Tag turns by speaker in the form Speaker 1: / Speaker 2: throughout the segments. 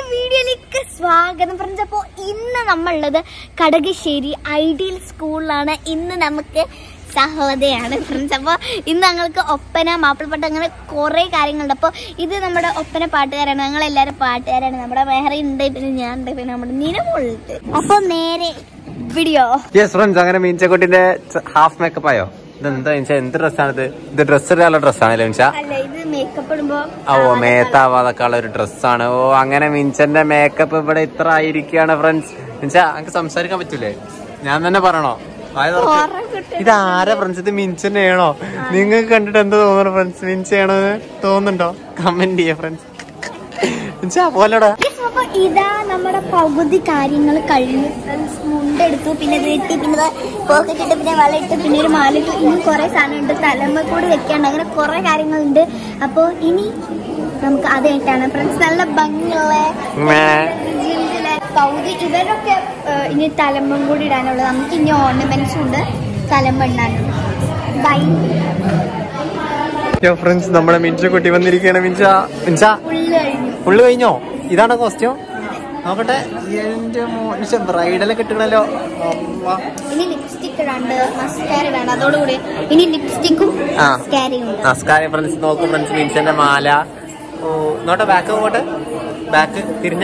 Speaker 1: വീഡിയോയിലേക്ക് സ്വാഗതം ഫ്രണ്ട്സ് അപ്പോൾ ഇന്ന് നമ്മളുള്ളത് കടകശ്ശേരി ഐഡിയൽ സ്കൂളിലാണ് ഇന്ന് നമുക്ക് സഹോദയാണ് ഫ്രണ്ട്സ് അപ്പോൾ ഇന്ന് ഞങ്ങൾക്ക് ഒപ്പന മാപ്പിളപ്പാട്ട് അങ്ങനെ കുറേ കാര്യങ്ങളുണ്ട് അപ്പോൾ ഇത് നമ്മുടെ ഒപ്പന പാട്ടുകാരാണ് ഞങ്ങളെല്ലാവരും പാട്ടുകാരാണ് നമ്മുടെ മെഹറി ഉണ്ട് പിന്നെ ഞാൻ ഉണ്ട് പിന്നെ നമ്മുടെ നിലമുണ്ട് അപ്പോൾ നേരെ വീഡിയോ
Speaker 2: യെസ് ഫ്രണ്ട്സ് അങ്ങനെ മീൻചക്കുട്ടിന്റെ ഹാഫ് മേക്കപ്പ് ആയോ ഇതെന്താ മീൻച്ച എന്ത് ഡ്രസ്സാണിത് ഇത് ഡ്രസ്സ് ഇടാനുള്ള ഡ്രസ്സാണല്ലേ മീൻച്ച
Speaker 1: അല്ല ഇത് മേക്കപ്പ് ഇടുമ്പോൾ
Speaker 2: ഓ മേത്താവാതൊക്കെ ഉള്ള ഒരു ഡ്രസ്സാണ് ഓ അങ്ങനെ മിൻചന്റെ മേക്കപ്പ് ഇവിടെ ഇത്ര ആയിരിക്കാണ് ഫ്രണ്ട്സ് മിൻച്ച എനിക്ക് സംസാരിക്കാൻ പറ്റൂലേ ഞാൻ തന്നെ പറയണോ വായ തുറക്ക്. ഇത് ആരാ ഫ്രണ്ട്സ് ഇത് മിൻച്ചനെയാണോ നിങ്ങൾക്ക് കണ്ടിട്ട് എന്താ തോന്നുന്നു ഫ്രണ്ട്സ് മിൻച്ചയാണെന്ന് തോന്നുന്നുണ്ടോ കമന്റ് ചെയ്യാ ഫ്രണ്ട്സ് മിൻച്ച പോലടാ
Speaker 1: Yes, അപ്പൊ ഇതാ നമ്മുടെ പകുതി കാര്യങ്ങൾ കഴിഞ്ഞു ഫ്രണ്ട്സ് മുണ്ടെടുത്തു പിന്നെ ഇത് ഇട്ട് പിന്നെ പോക്കറ്റ് ഇട്ട് പിന്നെ വള ഇട്ട് പിന്നെ ഒരു മാല ഇട്ടു ഇനി കുറെ സാധനമുണ്ട് തലമ്മ കൂടി വെക്കാണ്ട് അങ്ങനെ കുറെ കാര്യങ്ങളുണ്ട് അപ്പൊ ഇനി നമുക്ക് അത് കഴിഞ്ഞിട്ടാണ് ഫ്രണ്ട്സ് നല്ല ഭംഗിയുള്ള
Speaker 2: മേ.
Speaker 1: ജിങ്കിലെ പകുതി ഇവരൊക്കെ ഏഹ്, ഇനി തലമ്പം കൂടി ഇടാനുള്ളത് നമുക്ക് ഇനി ഓർണമെന്റ്സും ഉണ്ട് തലമ്പ ഇടാനുണ്ട് ബൈ
Speaker 2: യോ ഫ്രണ്ട്സ് നമ്മുടെ മിൻചക്കുട്ടി വന്നിരിക്കുകയാണ് മിൻച്ച മിൻച്ച
Speaker 1: ഫുള്ള് കഴിഞ്ഞു
Speaker 2: ഫുള്ള് കഴിഞ്ഞോ ഇതാണ് കോസ്റ്റ്യൂം നോക്കട്ടെ എന്റെ മോനിച്ച ബ്രൈഡലൊക്കെ കിട്ടണല്ലോ
Speaker 1: ഇനി ലിപ്സ്റ്റിക് ഇടാണ്ട് മസ്കാര ഇടാണ്ട് അതോടുകൂടി ഇനി ലിപ്സ്റ്റിക്കും
Speaker 2: ആ.
Speaker 1: മസ്കാരയും ഉണ്ട്
Speaker 2: നമസ്കാരം ഫ്രണ്ട്സ് നോക്കും ഫ്രണ്ട്സ് മിൻസന്റെ മാല ഓ നോട്ടെ ബാക്ക് പോട്ടെ ബാക്ക് തിരിഞ്ഞ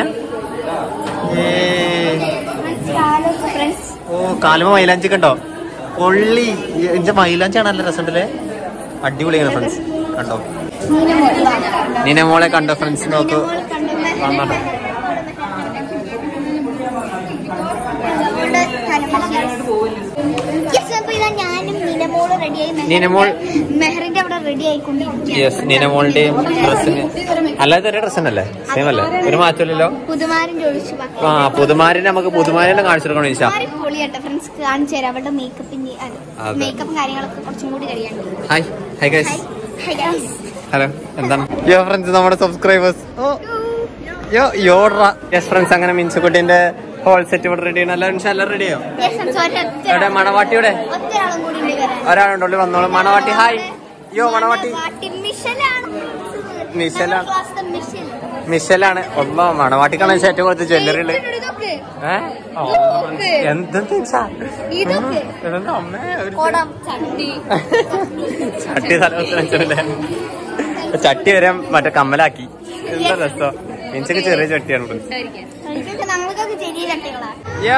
Speaker 1: ഫ്രണ്ട്സ്
Speaker 2: ഓ കാലുമ മൈലാഞ്ചി കണ്ടോ പൊള്ളി എന്റെ മൈലാഞ്ചാണ് നല്ല രസമുണ്ടല്ലേ അടിപൊളിയാണ് ഫ്രണ്ട്സ് കണ്ടോ നീന മോളെ കണ്ടോ ഫ്രണ്ട്സ് നോക്കൂ വന്നോട്ടെ
Speaker 1: ഞാനും നിലമോള് റെഡിയായി
Speaker 2: നിനമോൾ
Speaker 1: മെഹറിന്റെ അവിടെ റെഡി ആയിക്കൊണ്ടിരിക്കുകയാണ്
Speaker 2: യെസ് നീനമോളുടെയും ഡ്രസ്സിന് അല്ലാതെ ഒരേ ഡ്രസ് തന്നെയല്ലേ സെയിം അല്ലേ ഒരു മാറ്റമില്ലല്ലോ
Speaker 1: പുതുമാരൻ ചോദിച്ചു
Speaker 2: ആ പുതുമാരിനെ നമുക്ക് പുതുമാരിനെ കാണിച്ചു കൊടുക്കണം ഈശ
Speaker 1: പൊളിയാട്ടെ ഫ്രണ്ട്സ് കാണിച്ചു തരാം അവരുടെ മേക്കപ്പിന്റെ
Speaker 2: അതെ.
Speaker 1: മേക്കപ്പും കാര്യങ്ങളൊക്കെ കുറച്ചും കൂടി കഴിയാണ്ട്
Speaker 2: hi hi guys
Speaker 1: Hi guys.
Speaker 2: Hello എന്താണ് യോ ഫ്രണ്ട്സ് നമ്മുടെ സബ്സ്ക്രൈബേഴ്സ് യോ യോഡ്ര യെസ് ഫ്രണ്ട്സ് അങ്ങനെ മിൻസുകുട്ടിന്റെ ഹോൾ സെറ്റ് ഇവിടെ റെഡി ആണ് എല്ലാവരും എല്ലാവരും റെഡിയോ
Speaker 1: Yes, friends, ഒരൊറ്റ
Speaker 2: എവിടെ മണവാട്ടിയുടെ
Speaker 1: ഒറ്റയാളും കൂടി ഉണ്ട് വരാൻ.
Speaker 2: ഒരാളുണ്ട് ഉള്ളിൽ വന്നോളൂ മണവാട്ടി ഹായ് യോ മണവാട്ടി
Speaker 1: മണവാട്ടി മിഷലാണ്.
Speaker 2: മിഷലാണ്.
Speaker 1: ഞങ്ങളുടെ class ത്തെ മിഷൽ.
Speaker 2: മിഷലാണ് ഒമ്പ മണവാട്ടിക്കാണ് ഏറ്റവും കൂടുതൽ ജ്വല്ലറി ഉള്ളത്
Speaker 1: ഇതൊക്കെ, ഇതൊക്കെ.
Speaker 2: ഏഹ്
Speaker 1: ഇതൊക്കെ.
Speaker 2: എന്തെന്ന് വെച്ചാ
Speaker 1: ഇതൊക്കെ.
Speaker 2: ഇതെന്താ അമ്മേ ഒരു
Speaker 1: കുടം, ചട്ടി.
Speaker 2: ചട്ടി സ്ഥലത്ത് വെച്ചല്ലേ ചട്ടി വരെ മറ്റേ കമ്മലാക്കി എന്താ രസം മിൻസൊക്കെ ചെറിയ ചട്ടിയാണ് friends.
Speaker 1: ഇതൊക്കെ നമ്മൾക്കൊക്കെ ചെറിയ ചട്ടികളാ.
Speaker 2: യോ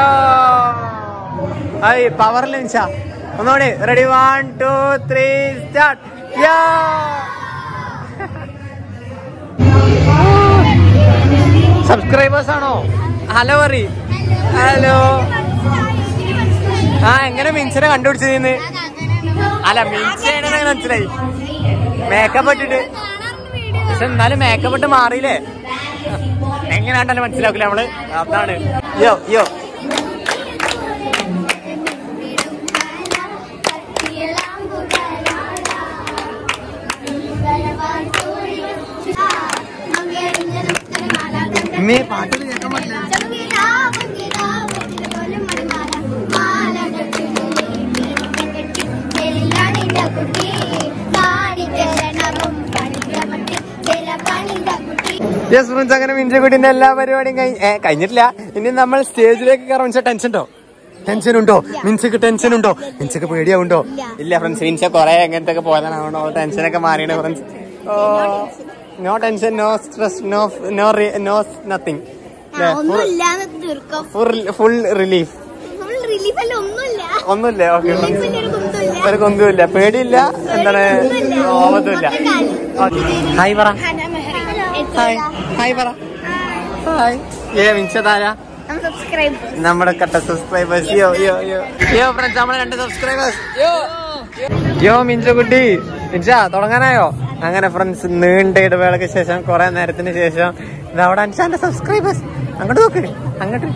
Speaker 2: ഹായ് പവറിൽ മിൻസ ഒന്നുകൂടി ready one two three start yo subscribers ആണോ ഹലോ പറ ഹലോ ആ എങ്ങനെ മിൻസിനെ കണ്ടുപിടിച്ചു നീന്ന് അല്ല മിൻസിനെ മനസ്സിലായി മേക്കപ്പ് ഇട്ടിട്ട് പക്ഷെ എന്നാലും മേക്കപ്പ് ഇട്ട് മാറിയില്ലേ എങ്ങനെയാണ്ടല്ലോ മനസ്സിലാക്കില്ല നമ്മള് അതാണ് യോ യോ മേ പാട്ട് കേൾക്കാൻ പറ്റില്ല യെസ് ഫ്രണ്ട്സ് അങ്ങനെ മിഞ്ചക്കുട്ടിന്റെ എല്ലാ പരിപാടിയും കഴിഞ്ഞ് ഏ, കഴിഞ്ഞിട്ടില്ല ഇനി നമ്മൾ സ്റ്റേജിലേക്ക് കയറാൻ മിൻസ ടെൻഷൻ ഉണ്ടോ ടെൻഷൻ ഉണ്ടോ മിൻസക്ക് ടെൻഷൻ ഉണ്ടോ മിൻസക്ക് പേടിയാവുണ്ടോ ഇല്ല ഫ്രണ്ട്സ് മിൻസ കൊറേ എങ്ങനത്തെ ഒക്കെ പോയതാണോ ടെൻഷനൊക്കെ മാറിയാണ് friends oh no tension no stress no no no nothing
Speaker 1: ഒന്നുമില്ലാന്ന് തീർക്കും
Speaker 2: ഫുൾ റിലീഫ്
Speaker 1: ഫുൾ റിലീഫ് അല്ല ഒന്നുമില്ല
Speaker 2: ഒന്നുമില്ല ഓക്കെ
Speaker 1: റിലീഫിന്റെ ഒരു കുന്തമില്ല
Speaker 2: ഒരു കൊന്തുമില്ല പേടിയില്ല എന്താണ് ഓമത്തുമില്ല ഹായ് പറ ഹായ് ഹായ് പറ ഹായ് ഏ മിൻസതാരാ
Speaker 1: സബ്സ്ക്രൈബ്
Speaker 2: നമ്മുടെ കട്ട സബ്സ്ക്രൈബേഴ്സ് യോ യോ യോ യോ ഫ്രണ്ട്സ് നമ്മളെ രണ്ട് സബ്സ്ക്രൈബേഴ്സ് യോ യോ മിഞ്ചുകുട്ടി മിഞ്ച തുടങ്ങാനായോ അങ്ങനെ ഫ്രണ്ട്സ് നീണ്ട ഇടവേളയ്ക്ക് ശേഷം കുറെ നേരത്തിന് ശേഷം ഇതവിടെ അഞ്ചാന്റെ സബ്സ്ക്രൈബേഴ്സ് അങ്ങോട്ട് നോക്ക് അങ്ങോട്ട്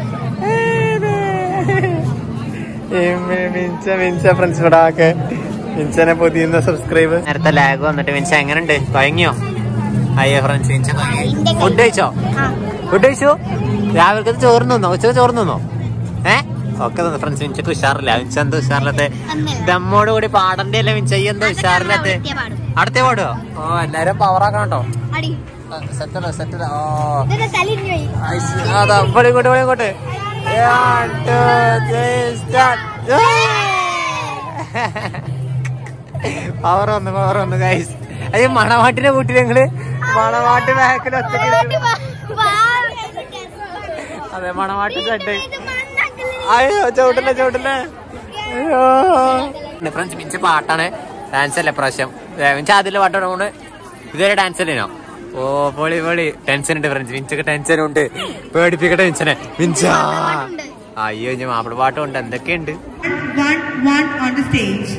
Speaker 2: ഏമേ, മിഞ്ച മിഞ്ച ഫ്രണ്ട്സ് ഇവിടെ ആക്കെ മിഞ്ചനെ പുതിയ സബ്സ്ക്രൈബ് നേരത്തെ ലാഗ് വന്നിട്ട് മിഞ്ച എങ്ങനെയുണ്ട് കൊയങ്ങിയോ അയ്യോ ഫ്രണ്ട്സ് മിഞ്ച ഫുഡ് കഴിച്ചോ ഫുഡ് കഴിച്ചു രാവിലത്തെ ചോറ് തിന്നോ ഉച്ചക്ക് ചോറ് തിന്നോ ഏ ഒക്കെ ഫ്രണ്ട്സ് മിഞ്ചക്ക് ഉഷാറില്ല മിഞ്ച എന്താ ഉഷാറില്ലാത്ത ദമ്മോട് കൂടി പാടണ്ടേ അല്ലേ മിഞ്ച ഈ എന്താ ഉഷാറില്ലാത്ത അടുത്ത പാടുവോ ഓ എല്ലാരും പവർ ആക്കണം കേട്ടോ
Speaker 1: അടി
Speaker 2: സെറ്റല്ല സെറ്റല്ല ഓ
Speaker 1: ഇതൊക്കെ തലിഞ്ഞു പോയി
Speaker 2: ഐസ്. അതാ ഇവിടെ ഇങ്ങോട്ട് ഇവിടെ ഇങ്ങോട്ട് One, two, three, start. Power വന്നു പവർ വന്നു ഗൈസ് അയ്യോ മണവാട്ടിനെ കൂട്ടി നിങ്ങള് മണവാട്ടി ബാക്കിൽ ഒറ്റയ്ക്ക് ഇരിക്കുന്നു. അതെ മണവാട്ടി സെറ്റ് അയ്യോ ചവിട്ടില്ല ചവിട്ടില്ല അയ്യോ ഫ്രണ്ട്സ് മിഞ്ച പാട്ടാണ് ഡാൻസ് അല്ലേ പ്രാവശ്യം മിഞ്ച അതിലെ പാട്ട് കൊണ്ട് ഇതുവരെ ഡാൻസ് അല്ലേനോ ഓ പൊളി പൊളി ടെൻഷൻ ഉണ്ട് ഫ്രണ്ട്സ് മിഞ്ചൊക്കെ ടെൻഷൻ ഉണ്ട് പേടിപ്പിക്കട്ടെ മിഞ്ചനെ മിഞ്ച അയ്യോ ഞാൻ മാപ്പിള പാട്ടുണ്ട് എന്തൊക്കെയുണ്ട്
Speaker 3: One, one on the stage.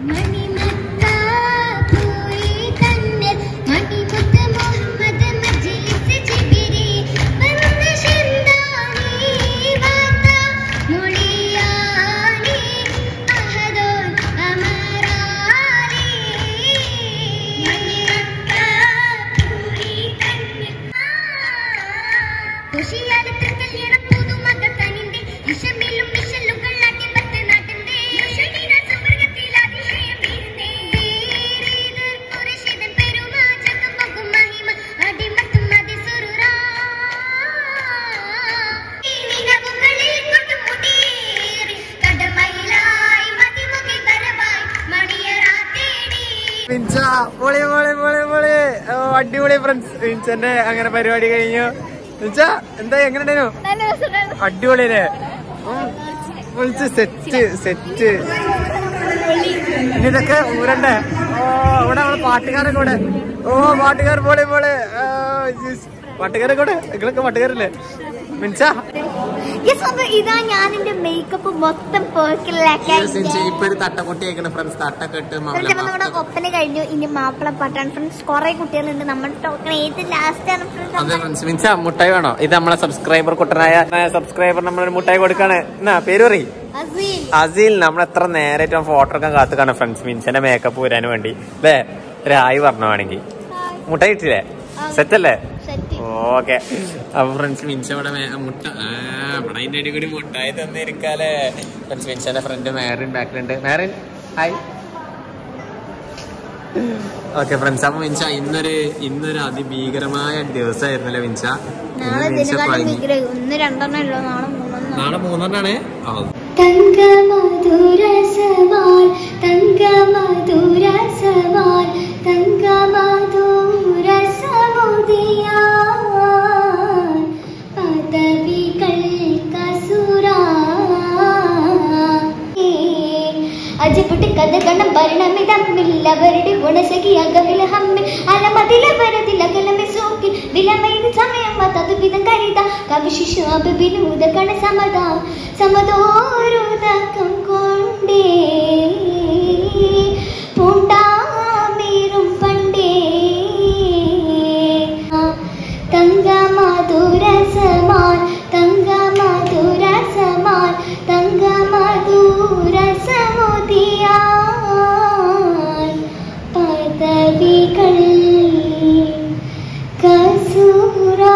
Speaker 1: ഖുഷിയാലത്തിൽ കല്യാണം പുതുമകൾ തനിന്റെ ഇഷമിലും മിഷലുകൾ അടിമത്ത് നാട്ടിന്റെ ശരീര സുവർഗത്തിൽ അതിശയം വീഴുന്നേ വേറേത് കുറശിതൻ പെരുമാചകം മകും മഹിമ അടിമത്തും അതിസുറുറാ ഈ നിലവുകളിൽ കൊണ്ടുമുടിയേറി കടമയിലായി മതിമുകിൽ വരവായി മണിയറാ തേടി
Speaker 2: മിഞ്ച പൊളി പൊളി പൊളി പൊളി ഓ, അടിപൊളി ഫ്രണ്ട്സ് മിഞ്ചന്റെ അങ്ങനെ പരിപാടി കഴിഞ്ഞു മിഞ്ച എന്താ എങ്ങനെ ഉണ്ടായിരുന്നു
Speaker 1: നല്ല രസമുണ്ടായിരുന്നു
Speaker 2: അടിപൊളിയല്ലേ വിളിച്ച് സെറ്റ് സെറ്റ് ഇനി ഇതൊക്കെ ഊരണ്ടേ ഓ ഇവിടെ നമ്മള് പാട്ടുകാരൊക്കെ ഇവിടെ ഓ പാട്ടുകാർ പോലെ പോലെ പാട്ടുകാരൊക്കെ ഇവിടെ നിങ്ങളൊക്കെ പാട്ടുകാരല്ലേ മിൻസ
Speaker 1: Yes, അപ്പൊ ഇതാ ഞാൻ എന്റെ മേക്കപ്പ് മൊത്തം പേർക്കിലാക്കാൻ
Speaker 2: ഇപ്പൊ ഒരു തട്ടപ്പൊട്ടി ആയിക്കണ ഫ്രണ്ട്സ് തട്ടൊക്കെ ഇട്ട്
Speaker 1: ഫ്രണ്ട്സ് അപ്പൊ നമ്മുടെ ഒപ്പന കഴിഞ്ഞു ഇനി മാപ്പിള പാട്ടാണ് ഫ്രണ്ട്സ് കുറെ കുട്ടികളുണ്ട് നമ്മുടെ ടോക്കൺ ഏത് ലാസ്റ്റ് ആണ്
Speaker 2: അതെ
Speaker 1: ഫ്രണ്ട്സ്
Speaker 2: ഫ്രണ്ട്സ് മിൻസ മുട്ടായി വേണോ ഇത് നമ്മളെ സബ്സ്ക്രൈബർ കുട്ടനായ സബ്സ്ക്രൈബർ നമ്മളൊരു മുട്ടായി കൊടുക്കാണ് എന്നാ പേര് പറയും
Speaker 1: അസീൽ
Speaker 2: അസീൽ നമ്മൾ എത്ര നേരായിട്ട് ഫോട്ടോ എടുക്കാൻ കാത്തു കാണാം ഫ്രണ്ട്സ് മിൻസിന്റെ മേക്കപ്പ് വരാൻ വേണ്ടി അല്ലേ രായി പറഞ്ഞു വേണമെങ്കിൽ മുട്ടായി ഇട്ടില്ലേ സെറ്റ് അല്ലേ
Speaker 1: സെറ്റ്
Speaker 2: ഓക്കെ അപ്പൊ ഫ്രണ്ട്സ് മിൻസ ഇവിടെ മേ- മുട്ട ആ ഇവിടെ അതിന്റെ അടി കൂടി മുട്ടായി തന്നിരിക്കാലേ ഫ്രണ്ട്സ് മിൻസന്റെ ഫ്രണ്ട് മേറിൻ ബാക്കിലുണ്ട് മേറിൻ ഹായ് ഓക്കെ ഫ്രണ്ട്സ് അപ്പൊ മിൻസ ഇന്നൊരു ഇന്നൊരു അതിഭീകരമായ ദിവസമായിരുന്നല്ലേ മിൻസ ഇന്ന്
Speaker 1: നാളെ
Speaker 2: മിൻസ
Speaker 1: ദിനകാലം
Speaker 2: പഴഞ്ഞി
Speaker 1: വിഗ്രഹം ഒന്ന് രണ്ടെണ്ണം ഉള്ളൂ നാളെ മൂന്നെണ്ണം
Speaker 2: നാളെ മൂന്നെണ്ണാണ് ആ
Speaker 1: തങ്കമധുരസവാൽ തങ്കമധുരസവാൽ തങ്കമധുരസമുദിയാൻ പദവികൾ കസുരാ അജപ്പെട്ട് കഥ കണം ഭരണമിതമ്മില്ലവരുടെ ഗുണസഖി അകമില ഹമ്മിൽ അലമതിലവരതിൽ അകലമെ സോക്കിൽ വിലമൈത് സമയം തതു വിധം കരുത കവിശിഷു അഭിനൂത കണ സമത സമതോരുതക്കം കൊണ്ടേ പൂണ്ടാമീറും പണ്ടേ തങ്കമധുരസമാൻ തങ്കമധുരസമാൻ തങ്കമധുരസമുദിയാൻ പദവികൾ കസൂരാ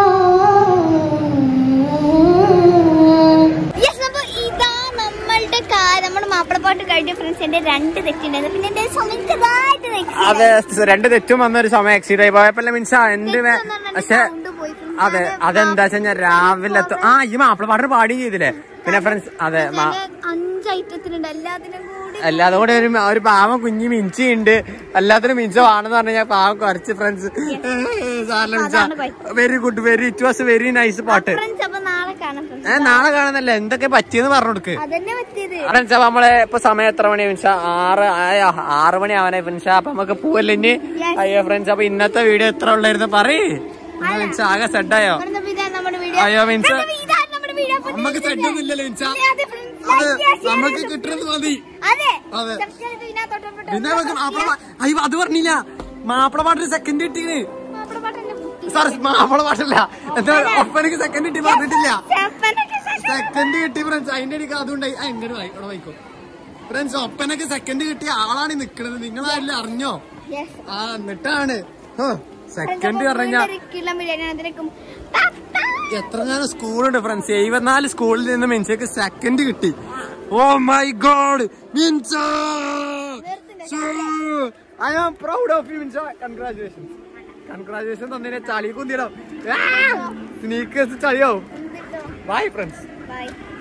Speaker 1: ഇതാ നമ്മളുടെ കാ- നമ്മുടെ മാപ്പിളപ്പാട്ട് കഴിഞ്ഞ ഫ്രണ്ട്സ് എന്റെ രണ്ട് തെറ്റുണ്ടായിരുന്നു പിന്നെ എന്റെ സമയം ചെറുതായിട്ട് തെറ്റി.
Speaker 2: അതെ രണ്ട് തെറ്റും വന്ന ഒരു സമയം എക്സീഡ് ആയി പോയപ്പോ മിൻസ എന്ത് വേ-
Speaker 1: തെറ്റെന്ന് പറഞ്ഞാൽ
Speaker 2: പക്ഷെ
Speaker 1: sound പോയി friends.
Speaker 2: അതെ
Speaker 1: അത്
Speaker 2: അതെന്താ വെച്ചാ രാവിലെ എത്തും ആ ഈ മാപ്പിള പാട്ടിന് പാടുകയും ചെയ്തില്ലേ പിന്നെ ഫ്രണ്ട്സ് അതെ മാ-
Speaker 1: ഞാന് അഞ്ച് ഐറ്റത്തിനുണ്ട് എല്ലാത്തിനും കൂടി
Speaker 2: അല്ലാതെ കൂടെ ഒരു ഒരു പാവം കുഞ്ഞു മിഞ്ചി ഉണ്ട് എല്ലാത്തിനും മിഞ്ച വേണമെന്ന് പറഞ്ഞ ഞാൻ പാവം കുറച്ച് ഫ്രണ്ട്സ് സാറിന് മിഞ്ച
Speaker 1: അതാണ് കുഴപ്പം.
Speaker 2: Very good very it was very nice പാട്ട്
Speaker 1: ഫ്രണ്ട്സ് അപ്പൊ നാളെ കാണാം friends.
Speaker 2: ഏ നാളെ കാണുന്നല്ലേ എന്തൊക്കെ പറ്റിയെന്ന് പറഞ്ഞു കൊടുക്ക്
Speaker 1: അതന്നെ പറ്റിയത്
Speaker 2: ഫ്രണ്ട്സ് അപ്പൊ നമ്മളെ ഇപ്പൊ സമയം എത്ര മണി ഫിൻഷ ആറ് ആയ, ആറ് മണി ആവാനായി ഫിൻഷ അപ്പൊ നമുക്ക് പോവല്ലേ ഇനി
Speaker 1: Yes.
Speaker 2: അയ്യോ ഫ്രണ്ട്സ് അപ്പൊ ഇന്നത്തെ വീഡിയോ എത്ര ഉള്ളായിരുന്നു പറയ് ഫിൻഷ ആകെ സെഡായോ
Speaker 1: Friends, അപ്പൊ ഇതാണ് നമ്മുടെ video.
Speaker 2: അയ്യോ, മിൻസ.
Speaker 1: Friends, അപ്പൊ ഇതാണ് നമ്മുടെ video. അപ്പൊ
Speaker 2: നമുക്ക്
Speaker 1: നിങ്ങൾക്ക്
Speaker 2: സെഡ് ഒന്നുമില്ലല്ലോ ഫിൻഷ
Speaker 1: അതെ, അതെ, friends.
Speaker 2: അത്
Speaker 1: Like ചെയ്യാ, share
Speaker 2: നമുക്ക്
Speaker 1: ചെയ്യാ.
Speaker 2: കിട്ടുന്നത് മതി
Speaker 1: അതെ
Speaker 2: അതെ.
Speaker 1: Subscribe ചെയ്ത് ഇതിനകത്ത് തൊട്ട് തൊട്ട്
Speaker 2: പിന്നെ നമുക്ക്
Speaker 1: തൊട്ട്
Speaker 2: മാപ്പിള പാ- അയ്യോ അത് പറഞ്ഞില്ല മാപ്പിള പാട്ടിന് സെക്കൻഡ് കിട്ടീന്
Speaker 1: മാപ്പിള പാട്ടല്ലേ കുട്ടി.
Speaker 2: സോറി മാപ്പിള പാട്ടല്ല എന്താ ഒപ്പനക്ക് സെക്കൻഡ് കിട്ടി പറഞ്ഞിട്ടില്ല
Speaker 1: ചെപ്പനൊക്കെ ശേഷം.
Speaker 2: സെക്കൻഡ് കിട്ടി ഫ്രണ്ട്സ് അതിന്റെ ഇടയ്ക്ക് അതുണ്ടായി ആ എങ്ങനെ വായി ഇവിടെ വായിക്കോ ഫ്രണ്ട്സ് ഒപ്പനക്ക് സെക്കൻഡ് കിട്ടിയ ആളാണ് ഈ നിക്കണത് നിങ്ങളാരെല്ലാം അറിഞ്ഞോ
Speaker 1: Yes.
Speaker 2: ആ എന്നിട്ടാണ് സെക്കൻഡ്
Speaker 1: Friends, അപ്പൊ
Speaker 2: പറഞ്ഞാ
Speaker 1: വീണ്ടും ഒരു കിലോ ബിരിയാണി അതിലേക്കും പാപ്പാ.
Speaker 2: എത്ര നേരം സ്കൂളുണ്ട് ഫ്രണ്ട്സ് എഴുപത്തിനാല് സ്കൂളിൽ നിന്ന് മിൻസക്ക് സെക്കൻഡ് കിട്ടി oh my god Minsa I am proud of you Minsa congratulation congratulation തന്നതിനെ ചളി കുന്തിയിടാം സ്നീക്കേഴ്സ് ചളിയാവും ബൈ ഫ്രണ്ട്സ്
Speaker 1: ബൈ